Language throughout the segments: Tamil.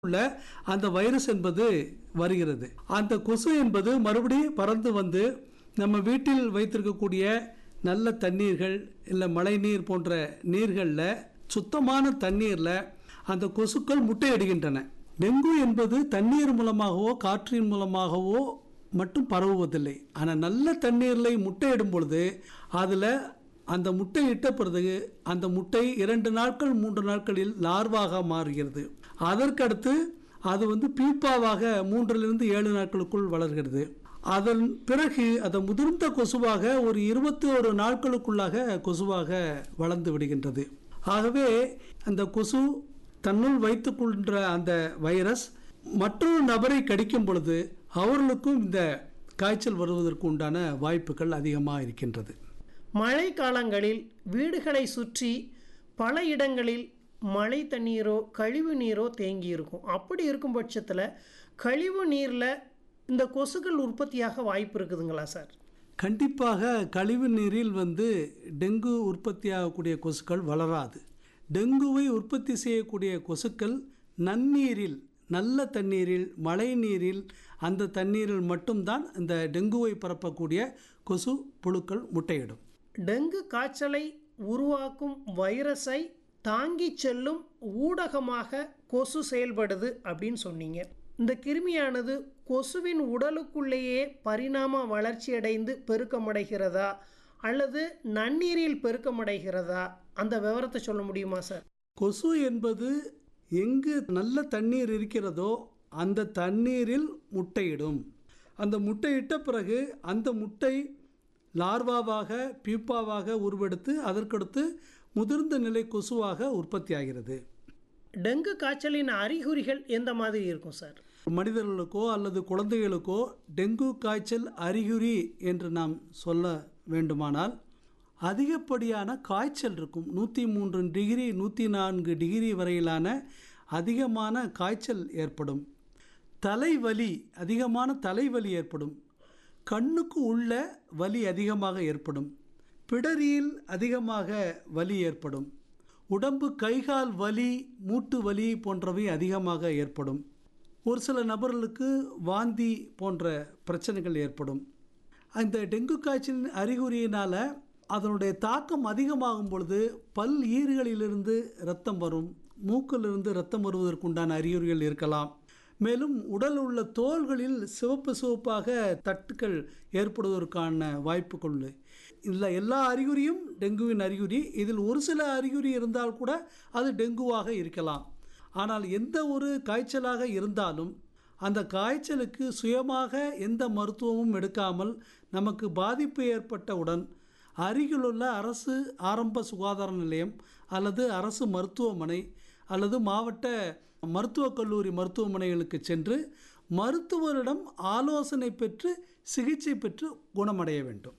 உள்ள அந்த வைரஸ் என்பது வருகிறது அந்த கொசு என்பது மறுபடியும் பறந்து வந்து நம்ம வீட்டில் வைத்திருக்கக்கூடிய நல்ல தண்ணீர்கள் இல்லை மழைநீர் போன்ற நீர்களில் சுத்தமான தண்ணீரில் அந்த கொசுக்கள் முட்டையிடுகின்றன டெங்கு என்பது தண்ணீர் மூலமாகவோ காற்றின் மூலமாகவோ மட்டும் பரவுவதில்லை ஆனால் நல்ல தண்ணீரில் முட்டையிடும் பொழுது அதில் அந்த முட்டை இட்ட பிறகு அந்த முட்டை இரண்டு நாட்கள் மூன்று நாட்களில் லார்வாக மாறுகிறது அதற்கடுத்து அது வந்து பீப்பாவாக மூன்றிலிருந்து ஏழு நாட்களுக்குள் வளர்கிறது அதன் பிறகு அது முதிர்ந்த கொசுவாக ஒரு இருபத்தி ஒரு நாட்களுக்குள்ளாக கொசுவாக வளர்ந்து விடுகின்றது ஆகவே அந்த கொசு தன்னுள் வைத்துக்கொள்கின்ற அந்த வைரஸ் மற்றொரு நபரை கடிக்கும் பொழுது அவர்களுக்கும் இந்த காய்ச்சல் வருவதற்கு உண்டான வாய்ப்புகள் அதிகமாக இருக்கின்றது மழை காலங்களில் வீடுகளை சுற்றி பல இடங்களில் மழை தண்ணீரோ கழிவு நீரோ தேங்கி இருக்கும் அப்படி இருக்கும் பட்சத்தில் கழிவு நீரில் இந்த கொசுக்கள் உற்பத்தியாக வாய்ப்பு இருக்குதுங்களா சார் கண்டிப்பாக கழிவு நீரில் வந்து டெங்கு உற்பத்தியாகக்கூடிய கொசுக்கள் வளராது டெங்குவை உற்பத்தி செய்யக்கூடிய கொசுக்கள் நன்னீரில் நல்ல தண்ணீரில் மழை நீரில் அந்த தண்ணீரில் மட்டும்தான் இந்த டெங்குவை பரப்பக்கூடிய கொசு புழுக்கள் முட்டையிடும் டெங்கு காய்ச்சலை உருவாக்கும் வைரஸை தாங்கி செல்லும் ஊடகமாக கொசு செயல்படுது அப்படின்னு சொன்னீங்க இந்த கிருமியானது கொசுவின் உடலுக்குள்ளேயே பரிணாம வளர்ச்சியடைந்து பெருக்கமடைகிறதா அல்லது நன்னீரில் பெருக்கமடைகிறதா அந்த விவரத்தை சொல்ல முடியுமா சார் கொசு என்பது எங்கு நல்ல தண்ணீர் இருக்கிறதோ அந்த தண்ணீரில் முட்டையிடும் அந்த முட்டையிட்ட பிறகு அந்த முட்டை லார்வாவாக பீப்பாவாக உருவெடுத்து அதற்கடுத்து முதிர்ந்த நிலை கொசுவாக உற்பத்தி ஆகிறது டெங்கு காய்ச்சலின் அறிகுறிகள் எந்த மாதிரி இருக்கும் சார் மனிதர்களுக்கோ அல்லது குழந்தைகளுக்கோ டெங்கு காய்ச்சல் அறிகுறி என்று நாம் சொல்ல வேண்டுமானால் அதிகப்படியான காய்ச்சல் இருக்கும் நூற்றி மூன்று டிகிரி நூற்றி நான்கு டிகிரி வரையிலான அதிகமான காய்ச்சல் ஏற்படும் தலைவலி அதிகமான தலைவலி ஏற்படும் கண்ணுக்கு உள்ள வலி அதிகமாக ஏற்படும் பிடரியில் அதிகமாக வலி ஏற்படும் உடம்பு கைகால் வலி மூட்டு வலி போன்றவை அதிகமாக ஏற்படும் ஒரு சில நபர்களுக்கு வாந்தி போன்ற பிரச்சனைகள் ஏற்படும் அந்த டெங்கு காய்ச்சலின் அறிகுறியினால் அதனுடைய தாக்கம் அதிகமாகும் பொழுது பல் ஈறுகளிலிருந்து இரத்தம் வரும் மூக்கிலிருந்து இரத்தம் வருவதற்குண்டான அறிகுறிகள் இருக்கலாம் மேலும் உடல் உள்ள தோள்களில் சிவப்பு சிவப்பாக தட்டுக்கள் ஏற்படுவதற்கான வாய்ப்புகள் உண்டு இதில் எல்லா அறிகுறியும் டெங்குவின் அறிகுறி இதில் ஒரு சில அறிகுறி இருந்தால் கூட அது டெங்குவாக இருக்கலாம் ஆனால் எந்த ஒரு காய்ச்சலாக இருந்தாலும் அந்த காய்ச்சலுக்கு சுயமாக எந்த மருத்துவமும் எடுக்காமல் நமக்கு பாதிப்பு ஏற்பட்டவுடன் அருகிலுள்ள அரசு ஆரம்ப சுகாதார நிலையம் அல்லது அரசு மருத்துவமனை அல்லது மாவட்ட மருத்துவக் கல்லூரி மருத்துவமனைகளுக்கு சென்று மருத்துவரிடம் ஆலோசனை பெற்று சிகிச்சை பெற்று குணமடைய வேண்டும்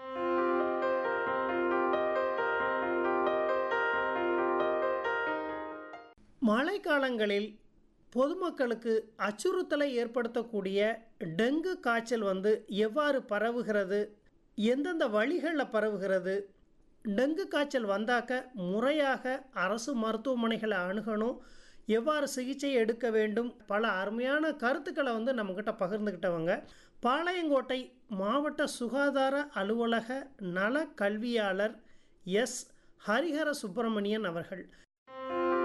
மழை காலங்களில் பொதுமக்களுக்கு அச்சுறுத்தலை ஏற்படுத்தக்கூடிய டெங்கு காய்ச்சல் வந்து எவ்வாறு பரவுகிறது எந்தெந்த வழிகளில் பரவுகிறது டெங்கு காய்ச்சல் வந்தாக்க முறையாக அரசு மருத்துவமனைகளை அணுகணும் எவ்வாறு சிகிச்சை எடுக்க வேண்டும் பல அருமையான கருத்துக்களை வந்து நம்மக்கிட்ட பகிர்ந்துக்கிட்டவங்க பாளையங்கோட்டை மாவட்ட சுகாதார அலுவலக நல கல்வியாளர் எஸ் ஹரிஹர சுப்பிரமணியன் அவர்கள்